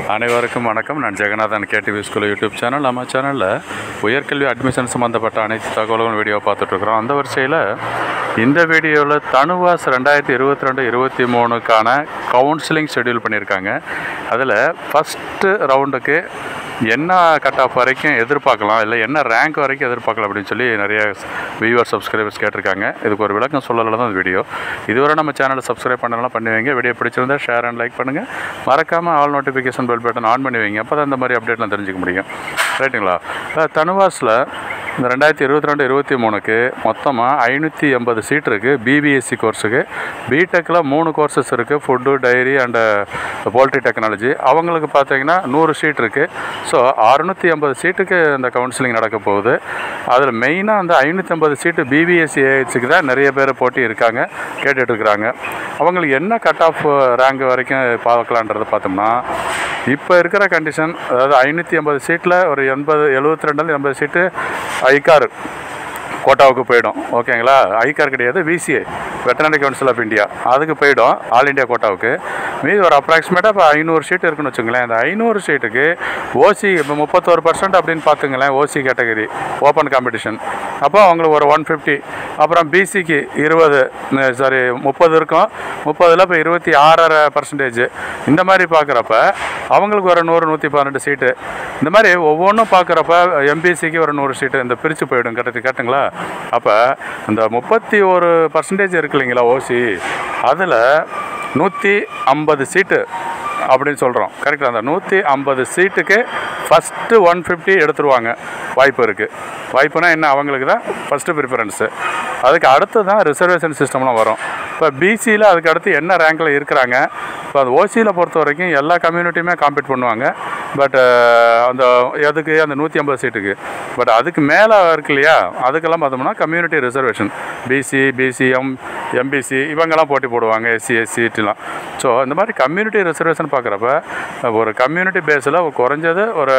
அனைவருக்கும் வணக்கம் நான் Jagannathan KTV school YouTube channel நம்ம சேனலில் உயர்கல்வி அட்மிஷன் சம்மந்தப்பட்ட அனைத்து தகவல்களும் வீடியோ பார்த்துட்ருக்குறோம் அந்த வரிசையில் இந்த வீடியோவில் தனுவாஸ் ரெண்டாயிரத்தி இருபத்தி ரெண்டு இருபத்தி மூணுக்கான கவுன்சிலிங் ஷெட்யூல் பண்ணியிருக்காங்க அதில் ஃபஸ்ட்டு ரவுண்டுக்கு என்ன கட் ஆஃப் வரைக்கும் எதிர்பார்க்கலாம் இல்லை என்ன ரேங்க் வரைக்கும் எதிர்பார்க்கலாம் அப்படின்னு சொல்லி நிறைய வியூவர் சப்ஸ்கிரைபர்ஸ் கேட்டிருக்காங்க இதுக்கு ஒரு விளக்கம் சொல்லல தான் இந்த வீடியோ இதுவரை நம்ம சேனலை சப்ஸ்கிரைப் பண்ணலாம் பண்ணி வைங்க வீடியோ பிடிச்சிருந்தா ஷேர் அண்ட் லைக் பண்ணுங்கள் மறக்காமல் all notification bell button on பண்ணி வைங்க அப்போ தான் இந்த மாதிரி அப்டேட்லாம் தெரிஞ்சுக்க முடியும் ரைட்டுங்களா அஹ் தனுவாஸில் இந்த ரெண்டாயிரத்தி இருபத்தி ரெண்டு இருபத்தி மூணுக்கு மொத்தமாக ஐநூற்றி எண்பது சீட் இருக்குது பிபிஎஸ்சி கோர்ஸுக்கு பிடெக்கில் மூணு கோர்சஸ் இருக்குது food dairy and poultry technology அவங்களுக்கு பார்த்தீங்கன்னா நூறு சீட் இருக்குது ஸோ அறுநூற்றி ஐம்பது சீட்டுக்கு இந்த கவுன்சிலிங் நடக்க போகுது அதில் மெயினாக அந்த ஐநூற்றி ஐம்பது சீட்டு பிபிஎஸ்சி ஏஹெச்சுக்கு தான் நிறைய பேர் போட்டி இருக்காங்க கேட்டுட்டு இருக்கிறாங்க அவங்களுக்கு என்ன கட் ஆஃப் ரேங்க் வரைக்கும் பார்க்கலான்றதை பார்த்தோம்னா இப்போ இருக்கிற கண்டிஷன் அதாவது ஐநூற்றி ஐம்பது சீட்டில் ஒரு எண்பது எழுபத்தி ரெண்டுலேருந்து எண்பது சீட்டு ஐகார் கோட்டாவுக்கு போயிடும் ஓகேங்களா ஐகார் கிடையாது VCI veterinary council of India அதுக்கு போயிடும் ஆல் இந்தியா கோட்டாவுக்கு மீதி ஒரு அப்ராக்சிமேட்டாக இப்போ ஐநூறு சீட் இருக்குன்னு வச்சுங்களேன் இந்த ஐநூறு சீட்டுக்கு ஓசி இப்போ முப்பத்தோரு பர்சன்ட் அப்படின்னு பார்த்துங்களேன் ஓசி கேட்டகரி ஓப்பன் காம்படிஷன் அப்போ அவங்களுக்கு ஒரு ஒன் ஃபிஃப்டி அப்புறம் பிசிக்கு இருபது சாரி முப்பது இருக்கும் முப்பதில் இப்போ இருபத்தி ஆறரை பர்சன்டேஜ் இந்த மாதிரி பார்க்குறப்ப அவங்களுக்கு ஒரு நூறு நூற்றி பன்னெண்டு சீட்டு இந்த மாதிரி ஒவ்வொன்றும் பார்க்குறப்ப எம்பிசிக்கு ஒரு நூறு சீட்டு இந்த பிரித்து போயிடும் கரெக்டு கரெக்டுங்களா அப்போ இந்த முப்பத்தி ஒரு பர்சன்டேஜ் இருக்கு இல்லைங்களா ஓசி அதில் நூற்றி ஐம்பது சீட்டு அப்படின்னு சொல்கிறோம் கரெக்டாக அந்த நூற்றி ஐம்பது சீட்டுக்கு ஃபஸ்ட்டு ஒன் ஃபிஃப்டி எடுத்துருவாங்க வாய்ப்பு இருக்குது வாய்ப்புனா என்ன அவங்களுக்கு தான் ஃபஸ்ட்டு ப்ரிஃபரன்ஸு அதுக்கு அடுத்து தான் ரிசர்வேஷன் சிஸ்டம்லாம் வரும் இப்போ பிசியில் அதுக்கு அடுத்து என்ன ரேங்கில் இருக்கிறாங்க இப்போ அது ஓசியில் பொறுத்த வரைக்கும் எல்லா கம்யூனிட்டியுமே காம்பீட் பண்ணுவாங்க பட் அந்த எதுக்கு அந்த நூற்றி ஐம்பது சீட்டுக்கு பட் அதுக்கு மேலே இருக்கு இல்லையா அதுக்கெல்லாம் பார்த்தோம்னா community reservation BC BCM MBC இவங்கெல்லாம் போட்டி போடுவாங்க எஸ்சி எஸ்சிலாம் ஸோ இந்த மாதிரி கம்யூனிட்டி ரிசர்வேஷன் பார்க்குறப்ப ஒரு கம்யூனிட்டி பேஸில் குறைஞ்சது ஒரு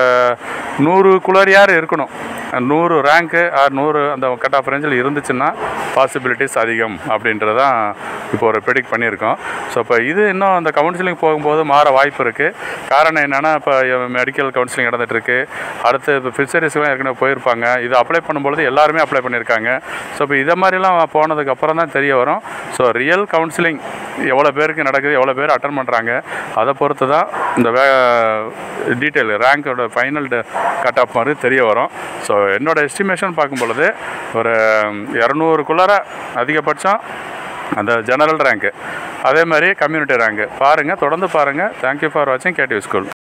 நூறு குளறியார் இருக்கணும் நூறு ரேங்க்கு ஆர் நூறு அந்த கட் ஆஃப் ரேஞ்சில் இருந்துச்சுன்னா பாசிபிலிட்டிஸ் அதிகம் அப்படின்றதான் இப்போ ஒரு ப்ரெடிக்ட் பண்ணியிருக்கோம் ஸோ இப்போ இது இன்னும் அந்த கவுன்சிலிங் போகும்போது மாற வாய்ப்பு இருக்குது காரணம் என்னென்னா இப்போ மெடிக்கல் கவுன்சிலிங் நடந்துகிட்ருக்கு அடுத்து இப்போ ஃபிஷரிஸ்லாம் ஏற்கனவே போயிருப்பாங்க இது அப்ளை பண்ணும்பொழுது எல்லாருமே அப்ளை பண்ணியிருக்காங்க ஸோ இப்போ இதை மாதிரிலாம் போனதுக்கு அப்புறம் தான் தெரிய வரும் ஸோ ரியல் கவுன்சிலிங் எவ்வளோ பேருக்கு நடக்குது எவ்வளோ பேர் அட்டன் பண்ணுறாங்க அதை பொறுத்து தான் இந்த வே டீட்டெயில் ரேங்கோட ஃபைனல் கட் ஆஃப் மாதிரி தெரிய வரும் ஸோ என்னோடய எஸ்டிமேஷன் பார்க்கும் பொழுது ஒரு இரநூறுக்குள்ளார அதிகபட்சம் அந்த ஜெனரல் ரேங்க்கு அதே மாதிரி கம்யூனிட்டி ரேங்க்கு பாருங்கள் தொடர்ந்து பாருங்கள் தேங்க்யூ ஃபார் வாட்சிங் கேடிவி ஸ்கூல்